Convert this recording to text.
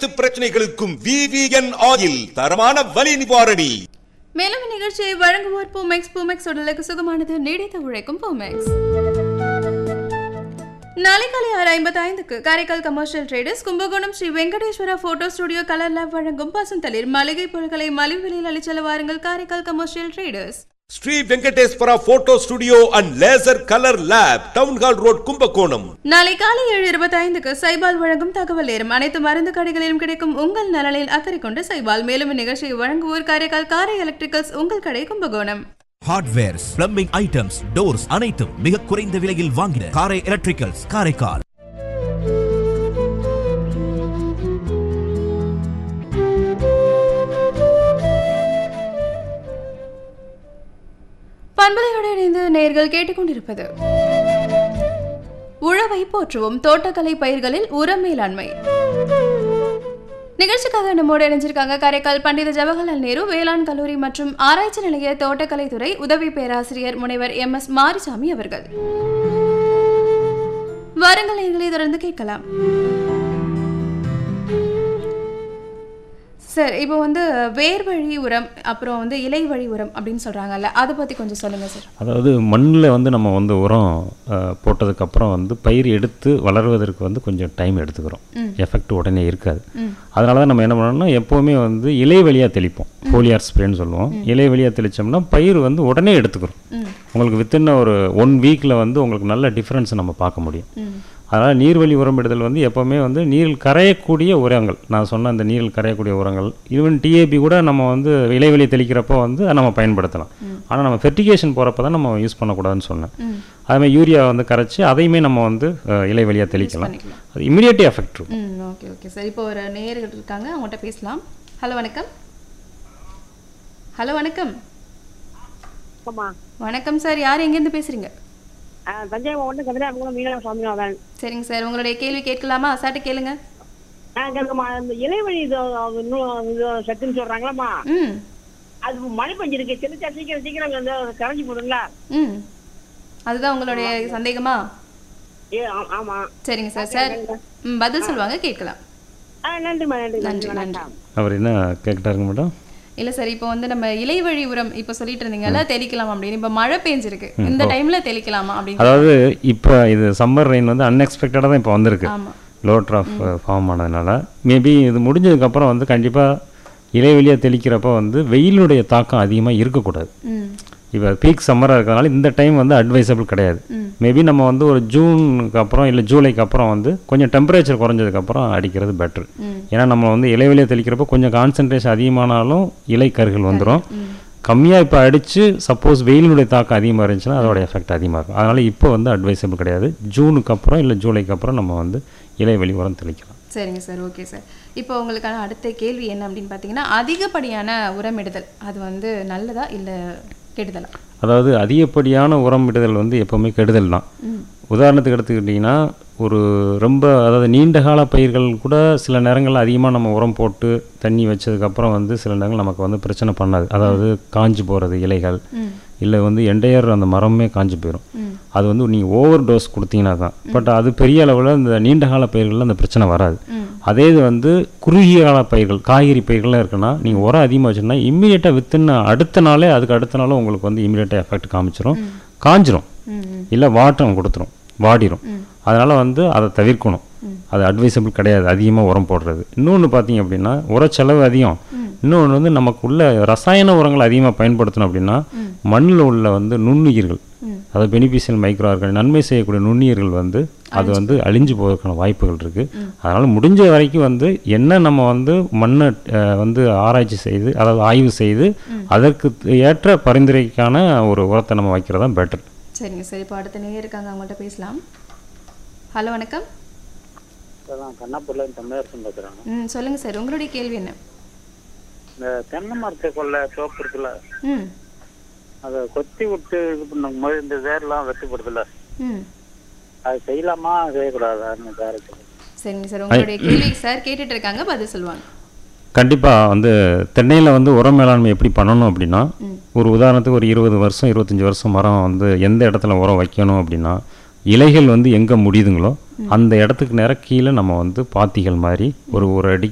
அனைத்து பிரச்சனைகளுக்கும் VVN oil தரமான வலி நிவாரணி மேலும் இந்நிகழ்ச்சியை வழங்குவோர் பூமெக்ஸ் பூமெக்ஸ் உடலுக்கு சுகமானது நீடித்து உழைக்கும் பூமெக்ஸ் நாளை காலை ஆறு ஐம்பத்தி ஐந்துக்கு Karaikal commercial traders Kumbakonam Sri Venkateswara photo studio colour lab வழங்கும் பசுந்தளிர் மளிகை பொருட்களை மலிவு விலையில் அளிச்சல வாருங்கள் Karaikal commercial traders Sri Venkateswara photo studio and laser colour lab town hall road Kumbakonam நாளை காலை ஏழு இருபத்தி ஐந்துக்கு சைபால் வழங்கும் தகவல் நேரம் அனைத்து மருந்து கடைகளிலும் கிடைக்கும் உங்கள் நலனில் அக்கறை கொண்ட சைபால் மேலும் இந்நிகழ்ச்சியை வழங்குவோர் காரைக்கால் காரை எலக்ட்ரிக்கல்ஸ் உங்கள் கடை Kumbakonam hardwares plumbing items doors அனைத்தும் மிக குறைந்த விலையில் வாங்கின காரை எலக்ட்ரிக்கல்ஸ் காரைக்கால் பண்பலையோடு இணைந்து நேர்கள் கேட்டுக்கொண்டிருப்பது உழவை போற்றுவோம் தோட்டக்கலை பயிர்களில் உர மேலாண்மை நிகழ்ச்சிக்காக நம்மோடு இணைஞ்சிருக்காங்க காரைக்கால் பண்டித ஜவஹர்லால் நேரு வேளாண் கல்லூரி மற்றும் ஆராய்ச்சி நிலைய தோட்டக்கலைத்துறை உதவி பேராசிரியர் முனைவர் எம் எஸ் மாரிசாமி அவர்கள் வாருங்கள் நேர்களை தொடர்ந்து கேட்கலாம் சார் இப்போ வந்து வேர் வழி உரம் அப்புறம் வந்து இலை வழி உரம் அப்படின்னு சொல்றாங்கல்ல அதை பத்தி கொஞ்சம் சொல்லுங்க சார் அதாவது மண்ணில் வந்து நம்ம வந்து உரம் அஹ், போட்டதுக்கப்புறம் வந்து பயிர் எடுத்து வளர்வதற்கு வந்து கொஞ்சம் டைம் எடுத்துக்கிறோம் எஃபெக்ட் உடனே இருக்காது அதனால தான் நம்ம என்ன பண்ணோம்னா எப்போவுமே வந்து இலை வழியாக தெளிப்போம் ஃபோலியார் ஸ்ப்ரேன்னு சொல்லுவோம் இலை வழியாக தெளித்தோம்னா பயிர் வந்து உடனே எடுத்துக்கிறோம் உங்களுக்கு வித்தின் ஒரு ஒன் வீக்கில் வந்து உங்களுக்கு நல்ல டிஃப்ரென்ஸ் நம்ம பார்க்க முடியும் அதனால் நீர்வழி உரமிடுதல் வந்து எப்போவுமே வந்து நீரில் கரையக்கூடிய உரங்கள் நான் சொன்ன அந்த நீரில் கரையக்கூடிய உரங்கள் ஈவன் டிஏபி கூட நம்ம வந்து இலைவெளி தெளிக்கிறப்போ வந்து அதை நம்ம பயன்படுத்தலாம் ஆனால் நம்ம ஃபெர்டிகேஷன் போகிறப்ப தான் நம்ம யூஸ் பண்ணக்கூடாதுன்னு சொன்னேன் அதுமாதிரி யூரியா வந்து கரைச்சி அதையுமே நம்ம வந்து அஹ், இலை வழியாக தெளிக்கலாம் பண்ணிக்கலாம். அது இமிடியேட் எஃபெக்ட் இருக்கும் ம் ஓகே ஓகே சார் இப்போ ஒரு நேயர்கள் இருக்காங்க அவங்கள்ட்ட பேசலாம் ஹலோ வணக்கம் ஹலோ வணக்கம் ஆமா வணக்கம் சார் யார் எங்கேருந்து பேசுறீங்க ஆ, தஞ்சை மாவட்டம் கதிராமங்கலம் மீனவ சுவாமிநாதன் சரிங்க சார் உங்களுடைய கேள்வி கேட்கலாமா சார்ட்ட கேளுங்க ஆ, கேட்கம்மா இந்த இலைவழி இது அது இன்னும் இது சத்துன்னு சொல்றாங்களம்மா ம் அது மழை பெஞ்சிருக்கு தெளிச்சா சீக்கிரம் சீக்கிரம் வந்து கரைஞ்சி போடுங்களா ம் அதுதான் உங்களுடைய சந்தேகமா ஏ ஆ- ஆமா சரிங்க சார் சார் ம் பதில் சொல்லுவாங்க கேட்கலாம் ஆ நன்றிம்மா நன்றி நன்றி, நன்றி நன்றி. வணக்கம் அவர் என்ன கேட்டாருங்க மேடம் இல்ல சார் இப்போ வந்து நம்ம இலை வழி உரம் இப்போ சொல்லிட்டு இருந்தீங்கல்ல தெளிக்கலாம் அப்படின்னு இப்போ மழை பெஞ்சிருக்கு இந்த டைம்ல தெளிக்கலாமா அப்படின்னு அதாவது இப்போ இது சம்மர் ரெயின் வந்து அன்எக்ஸ்பெக்டடாக தான் இப்போ வந்திருக்கு ஆமா லோ ட்ராஃப் ஃபார்ம் ஆனதுனால மேபி இது முடிஞ்சதுக்கப்புறம் வந்து கண்டிப்பாக இலைவெளியாக தெளிக்கிறப்ப வந்து வெயிலுடைய தாக்கம் அதிகமாக இருக்கக்கூடாது ம் இப்போ பீக் சம்மராக இருக்கிறதுனால இந்த டைம் வந்து அட்வைசபிள் கிடையாது மேபி நம்ம வந்து ஒரு ஜூனுக்கு அப்புறம் இல்லை ஜூலைக்கு அப்புறம் வந்து கொஞ்சம் டெம்பரேச்சர் குறைஞ்சதுக்கப்புறம் அடிக்கிறது பெட்ரு ஏன்னா நம்ம வந்து இலைவெளியாக தெளிக்கிறப்போ கொஞ்சம் கான்சன்ட்ரேஷன் அதிகமானாலும் இலை கருகள் வந்துடும் கம்மியாக இப்போ அடித்து சப்போஸ் வெயிலினுடைய தாக்கம் அதிகமாக இருந்துச்சுன்னா அதோட எஃபெக்ட் அதிகமாக இருக்கும் அதனால் இப்போ வந்து அட்வைசபிள் கிடையாது ஜூனுக்கு அப்புறம் இல்லை ஜூலைக்கு அப்புறம் நம்ம வந்து இலைவெளி உரம் தெளிக்கலாம் சரிங்க சார் ஓகே சார் இப்போ உங்களுக்கான அடுத்த கேள்வி என்ன அப்படின்னு பார்த்தீங்கன்னா அதிகப்படியான உரமிடுதல் அது வந்து நல்லதா இல்லை கெடுதலா அதாவது அதிகப்படியான உரம் இடுதல் வந்து எப்போவுமே கெடுதல் தான் உதாரணத்துக்கு எடுத்துக்கிட்டிங்கன்னா ஒரு ரொம்ப அதாவது நீண்ட கால பயிர்கள் கூட சில நேரங்களில் அதிகமாக நம்ம உரம் போட்டு தண்ணி வச்சதுக்கப்புறம் வந்து சில நேரங்கள் நமக்கு வந்து பிரச்சனை பண்ணாது அதாவது காஞ்சு போகிறது இலைகள் இல்லை வந்து எண்டையர் அந்த மரமே காஞ்சு போயிடும் அது வந்து நீங்கள் ஓவர் டோஸ் கொடுத்தீங்கன்னா தான் பட் அது பெரிய அளவில் இந்த நீண்ட கால பயிர்களில் அந்த பிரச்சனை வராது அதே இது வந்து குறுகிய கால பயிர்கள் காய்கறி பயிர்கள்லாம் இருக்குன்னா நீங்கள் உரம் அதிகமாக வச்சுருந்தா இம்மீடியட்டாக வித்தின் அடுத்த நாளே அதுக்கு அடுத்த நாளும் உங்களுக்கு வந்து இம்மீடியட்டாக எஃபெக்ட் காமிச்சிரும் காஞ்சிரும் இல்லை வாட்டம் கொடுத்துரும் வாடிரும் அதனால் வந்து அதை தவிர்க்கணும் அது அட்வைசபிள் கிடையாது அதிகமாக உரம் போடுறது இன்னொன்று பார்த்தீங்க அப்படின்னா உர செலவு அதிகம் இன்னொன்று வந்து நமக்குள்ள ரசாயன உரங்களை அதிகமாக பயன்படுத்தணும் அப்படின்னா மண்ணில் உள்ள வந்து நுண்ணுயிர்கள் அதாவது பெனிஃபிஷியல் மைக்ரோ ஆர்கானிக் நன்மை செய்யக்கூடிய நுண்ணுயிர்கள் வந்து அது வந்து அழிஞ்சு போவதற்கான வாய்ப்புகள் இருக்குது அதனால் முடிஞ்ச வரைக்கும் வந்து என்ன நம்ம வந்து மண்ணை அஹ், வந்து ஆராய்ச்சி செய்து அதாவது ஆய்வு செய்து அதற்கு ஏற்ற பரிந்துரைக்கான ஒரு உரத்தை நம்ம வைக்கிறது தான் பெட்டர் சரிங்க சார் இப்போ அடுத்த நேயர் இருக்காங்க அவங்கள்ட்ட பேசலாம் ஹலோ வணக்கம் கண்ணாப்பூர்ல தமிழரசன் பேசுறாங்க ம் சொல்லுங்க சார் உங்களுடைய கேள்வி என்ன இந்த தென்னை மரத்தை கொள்ள சோப்பு இருக்குல்ல ம் அதை கொத்தி விட்டு இது பண்ணும் போது இந்த வேர்லாம் வெட்டுப்படுதுல்ல ம் அது செய்யலாமா செய்யக்கூடாதான்னு வேறு சரிங்க சார் உங்களுடைய கேள்வி சார் கேட்டுட்டு இருக்காங்க பதில் சொல்லுவாங்க கண்டிப்பாக வந்து தென்னையில் வந்து உரம் மேலாண்மை எப்படி பண்ணணும் அப்படின்னா ஒரு உதாரணத்துக்கு ஒரு இருபது வருஷம் இருபத்தஞ்சி வருஷம் மரம் வந்து எந்த இடத்துல உரம் வைக்கணும் அப்படின்னா இலைகள் வந்து எங்கே முடியுதுங்களோ அந்த இடத்துக்கு நேராக கீழே நம்ம வந்து பாத்திகள் மாதிரி ஒரு ஒரு அடி